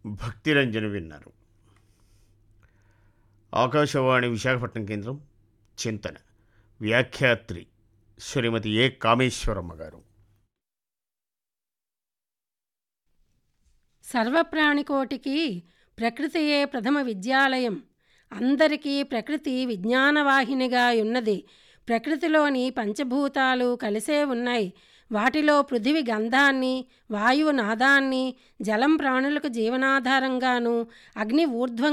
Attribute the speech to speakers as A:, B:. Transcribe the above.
A: భక్తిరంజన విన్నారు ఆకాశవాణి విశాఖపట్నం కేంద్రం చింతన వ్యాఖ్యాత్రి శ్రీమతి ఏ కామేశ్వరమ్మ గారు
B: సర్వప్రాణికోటికి ప్రకృతియే ప్రథమ విద్యాలయం అందరికీ ప్రకృతి విజ్ఞానవాహినిగా ఉన్నది ప్రకృతిలోని పంచభూతాలు కలిసే ఉన్నాయి వాటిలో పృథివి గంధాన్ని వాయువు నాదాన్ని జలం ప్రాణులకు జీవనాధారంగాను అగ్ని ఊర్ధ్వం